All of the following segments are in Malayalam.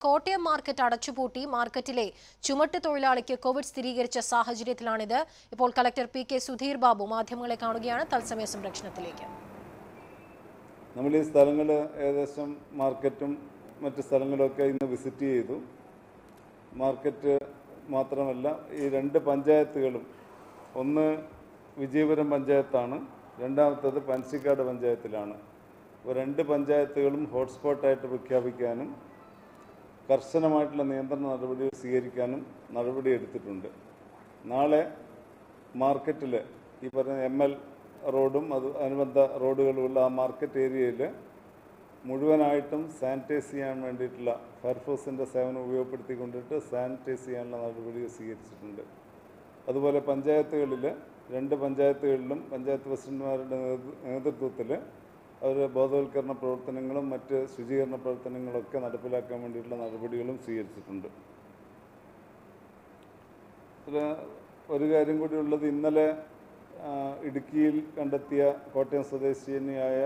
കോട്ടയം മാർക്കറ്റ് അടച്ചുപൂട്ടി മാർക്കറ്റിലെ ചുമട്ട് തൊഴിലാളിക്ക് കോവിഡ് സ്ഥിരീകരിച്ച സാഹചര്യത്തിലാണിത് ഇപ്പോൾ collector P K Sudheer Babu മാധ്യമങ്ങളെ കാണുകയാണ് തത്സമയ സംരക്ഷണത്തിലേക്ക് നമ്മൾ ഈ സ്ഥലങ്ങൾ ഏകദേശം മാർക്കറ്റും മറ്റ് സ്ഥലങ്ങളൊക്കെ ഇന്ന് വിസിറ്റ് ചെയ്തു മാർക്കറ്റ് മാത്രമല്ല ഈ രണ്ട് പഞ്ചായത്തുകളും ഒന്ന് വിജയപുരം പഞ്ചായത്താണ് രണ്ടാമത്തത് പനച്ചിക്കാട് പഞ്ചായത്തിലാണ് അപ്പോൾ രണ്ട് പഞ്ചായത്തുകളും ഹോട്ട്സ്പോട്ടായിട്ട് പ്രഖ്യാപിക്കാനും കർശനമായിട്ടുള്ള നിയന്ത്രണ നടപടികൾ സ്വീകരിക്കാനും നടപടി എടുത്തിട്ടുണ്ട് നാളെ മാർക്കറ്റിൽ ഈ പറഞ്ഞ എം എൽ റോഡും അത് അനുബന്ധ റോഡുകളുമുള്ള ആ മാർക്കറ്റ് ഏരിയയിൽ മുഴുവനായിട്ടും സാനിറ്റൈസ് ചെയ്യാൻ വേണ്ടിയിട്ടുള്ള ഫയർഫോഴ്സിൻ്റെ സേവനം ഉപയോഗപ്പെടുത്തിക്കൊണ്ടിട്ട് സാനിറ്റൈസ് ചെയ്യാനുള്ള നടപടികൾ സ്വീകരിച്ചിട്ടുണ്ട് അതുപോലെ പഞ്ചായത്തുകളിൽ രണ്ട് പഞ്ചായത്തുകളിലും പഞ്ചായത്ത് പ്രസിഡന്റുമാരുടെ നേതൃ- നേതൃത്വത്തിൽ അവർ ബോധവൽക്കരണ പ്രവർത്തനങ്ങളും മറ്റ് ശുചീകരണ പ്രവർത്തനങ്ങളൊക്കെ നടപ്പിലാക്കാൻ വേണ്ടിയിട്ടുള്ള നടപടികളും സ്വീകരിച്ചിട്ടുണ്ട് ഇതിൽ ഒരു കാര്യം കൂടി ഉള്ളത് ഇന്നലെ ആ, ഇടുക്കിയിൽ കണ്ടെത്തിയ കോട്ടയം സ്വദേശിനിയായ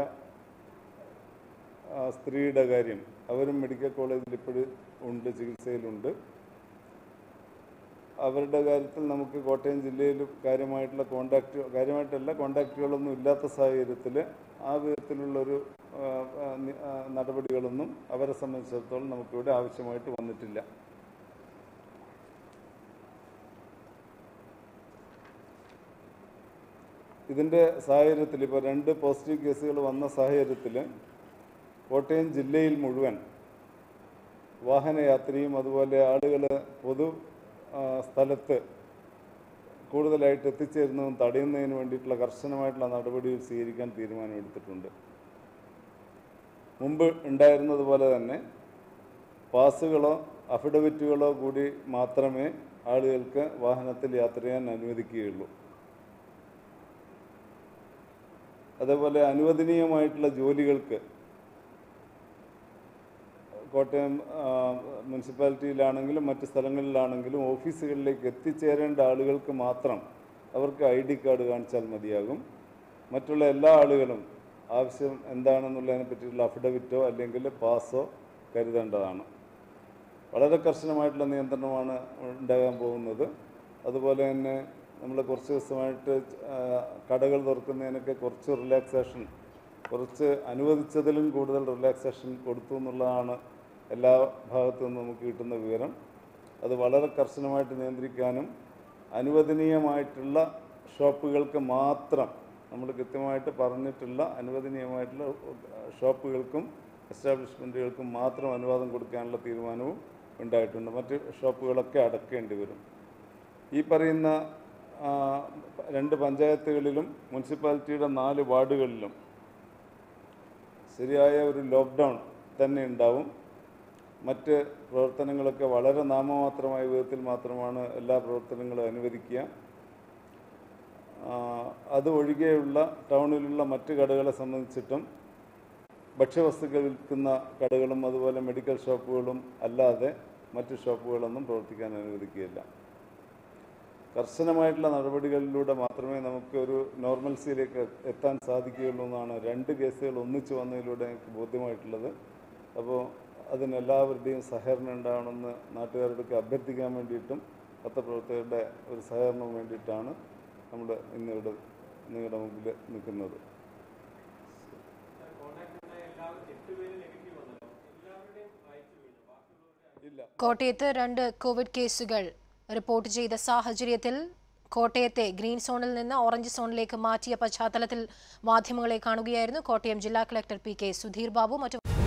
ആ, സ്ത്രീയുടെ കാര്യം അവരും മെഡിക്കൽ കോളേജിൽ ഇപ്പോഴും ഉണ്ട് ചികിത്സയിലുണ്ട് അവരുടെ കാര്യത്തിൽ നമുക്ക് കോട്ടയം ജില്ലയിൽ കാര്യമായിട്ടുള്ള കോണ്ടാക്റ്റ് കാര്യമായിട്ടല്ല കോണ്ടാക്റ്റുകളൊന്നും ഇല്ലാത്ത സാഹചര്യത്തിൽ ആ വിധത്തിലുള്ളൊരു ആ, ആ, നി- ആ, നടപടികളൊന്നും അവരെ സംബന്ധിച്ചിടത്തോളം നമുക്കിവിടെ ആവശ്യമായിട്ട് വന്നിട്ടില്ല ഇതിൻ്റെ സാഹചര്യത്തിൽ ഇപ്പോൾ രണ്ട് പോസിറ്റീവ് കേസുകൾ വന്ന സാഹചര്യത്തിൽ കോട്ടയം ജില്ലയിൽ മുഴുവൻ വാഹനയാത്രയും അതുപോലെ ആളുകൾ പൊതു ആ, സ്ഥലത്ത് കൂടുതലായിട്ട് എത്തിച്ചേരുന്നതും തടയുന്നതിന് വേണ്ടിയിട്ടുള്ള കർശനമായിട്ടുള്ള നടപടികൾ സ്വീകരിക്കാൻ തീരുമാനമെടുത്തിട്ടുണ്ട് മുമ്പ് ഉണ്ടായിരുന്നത് പോലെ തന്നെ പാസുകളോ അഫിഡവിറ്റുകളോ കൂടി മാത്രമേ ആളുകൾക്ക് വാഹനത്തിൽ യാത്ര ചെയ്യാൻ അനുവദിക്കുകയുള്ളൂ അതേപോലെ അനുവദനീയമായിട്ടുള്ള ജോലികൾക്ക് കോട്ടയം ആ, മുനിസിപ്പാലിറ്റിയിലാണെങ്കിലും മറ്റ് സ്ഥലങ്ങളിലാണെങ്കിലും ഓഫീസുകളിലേക്ക് എത്തിച്ചേരേണ്ട ആളുകൾക്ക് മാത്രം അവർക്ക് ഐ ഡി കാർഡ് കാണിച്ചാൽ മതിയാകും മറ്റുള്ള എല്ലാ ആളുകളും ആവശ്യം എന്താണെന്നുള്ളതിനെ പറ്റിയിട്ടുള്ള അഫിഡവിറ്റോ അല്ലെങ്കിൽ പാസോ കരുതേണ്ടതാണ് വളരെ കർശനമായിട്ടുള്ള നിയന്ത്രണമാണ് ഉണ്ടാകാൻ പോകുന്നത് അതുപോലെ തന്നെ നമ്മൾ കുറച്ച് ദിവസമായിട്ട് ആ, കടകൾ തുറക്കുന്നതിനൊക്കെ കുറച്ച് റിലാക്സേഷൻ കുറച്ച് അനുവദിച്ചതിലും കൂടുതൽ റിലാക്സേഷൻ കൊടുത്തു എന്നുള്ളതാണ് എല്ലാ ഭാഗത്തു നിന്നും നമുക്ക് കിട്ടുന്ന വിവരം അത് വളരെ കർശനമായിട്ട് നിയന്ത്രിക്കാനും അനുവദനീയമായിട്ടുള്ള ഷോപ്പുകൾക്ക് മാത്രം നമ്മൾ കൃത്യമായിട്ട് പറഞ്ഞിട്ടുള്ള അനുവദനീയമായിട്ടുള്ള ഷോപ്പുകൾക്കും എസ്റ്റാബ്ലിഷ്മെൻറ്റുകൾക്കും മാത്രം അനുവാദം കൊടുക്കാനുള്ള തീരുമാനവും ഉണ്ടായിട്ടുണ്ട് മറ്റ് ഷോപ്പുകളൊക്കെ അടക്കേണ്ടി വരും ഈ പറയുന്ന ആ, രണ്ട് പഞ്ചായത്തുകളിലും മുനിസിപ്പാലിറ്റിയുടെ നാല് വാർഡുകളിലും ശരിയായ ഒരു ലോക്ക്ഡൗൺ തന്നെ ഉണ്ടാവും മറ്റ് പ്രവർത്തനങ്ങളൊക്കെ വളരെ നാമമാത്രമായ വിധത്തിൽ മാത്രമാണ് എല്ലാ പ്രവർത്തനങ്ങളും അനുവദിക്കുക ആ, അത് ഒഴികെയുള്ള ടൗണിലുള്ള മറ്റ് കടകളെ സംബന്ധിച്ചിട്ടും ഭക്ഷ്യവസ്തുക്കൾ വിൽക്കുന്ന കടകളും അതുപോലെ മെഡിക്കൽ ഷോപ്പുകളും അല്ലാതെ മറ്റ് ഷോപ്പുകളൊന്നും പ്രവർത്തിക്കാൻ അനുവദിക്കുകയില്ല കർശനമായിട്ടുള്ള നടപടികളിലൂടെ മാത്രമേ നമുക്ക് ഒരു നോർമൽസിയിലേക്ക് എത്താൻ സാധിക്കുകയുള്ളൂ എന്നാണ് രണ്ട് കേസുകൾ ഒന്നിച്ചു വന്നതിലൂടെ എനിക്ക് ബോധ്യമായിട്ടുള്ളത് അപ്പോൾ അതിന് എല്ലാവരുടെയും സഹകരണം ഉണ്ടാവണമെന്ന് നാട്ടുകാരോടൊക്കെ അഭ്യർത്ഥിക്കാൻ വേണ്ടിയിട്ടും പത്രപ്രവർത്തകരുടെ ഒരു സഹകരണം വേണ്ടിയിട്ടാണ് നമ്മൾ ഇന്നിവിടെ നിങ്ങളുടെ മുമ്പിൽ നിൽക്കുന്നത് ഇല്ല കോട്ടയത്ത് രണ്ട് കോവിഡ് കേസുകൾ റിപ്പോർട്ട് ചെയ്ത സാഹചര്യത്തിൽ കോട്ടയത്തെ ഗ്രീൻ സോണിൽ നിന്ന് ഓറഞ്ച് സോണിലേക്ക് മാറ്റിയ പശ്ചാത്തലത്തിൽ മാധ്യമങ്ങളെ കാണുകയായിരുന്നു കോട്ടയം ജില്ലാ collector P K Sudheer Babu മറ്റു